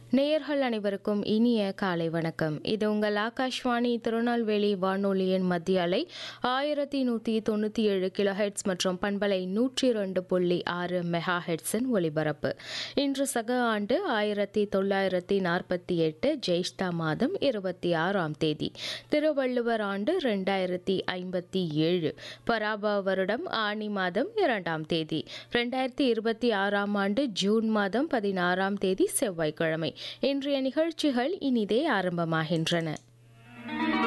நேயர்கள் அனைவருக்கும் இனிய காலை வணக்கம் இது உங்கள் ஆகாஷ்வாணி திருநெல்வேலி வானொலியின் மத்திய அலை ஆயிரத்தி நூற்றி தொண்ணூற்றி ஏழு கிலோ ஹெட்ஸ் மற்றும் பண்பலை நூற்றி ரெண்டு புள்ளி ஆறு மெகா ஹெட்ஸின் ஒலிபரப்பு இன்று சக ஆண்டு ஆயிரத்தி தொள்ளாயிரத்தி நாற்பத்தி எட்டு ஜெயிஷ்டா மாதம் இருபத்தி ஆறாம் தேதி திருவள்ளுவர் ஆண்டு ரெண்டாயிரத்தி ஐம்பத்தி ஏழு பராபா வருடம் ஆனி மாதம் இரண்டாம் தேதி ரெண்டாயிரத்தி இருபத்தி ஆறாம் ஆண்டு ஜூன் மாதம் பதினாறாம் தேதி செவ்வாய்க்கிழமை இன்றைய நிகழ்ச்சிகள் இனிதே ஆரம்பமாகின்றன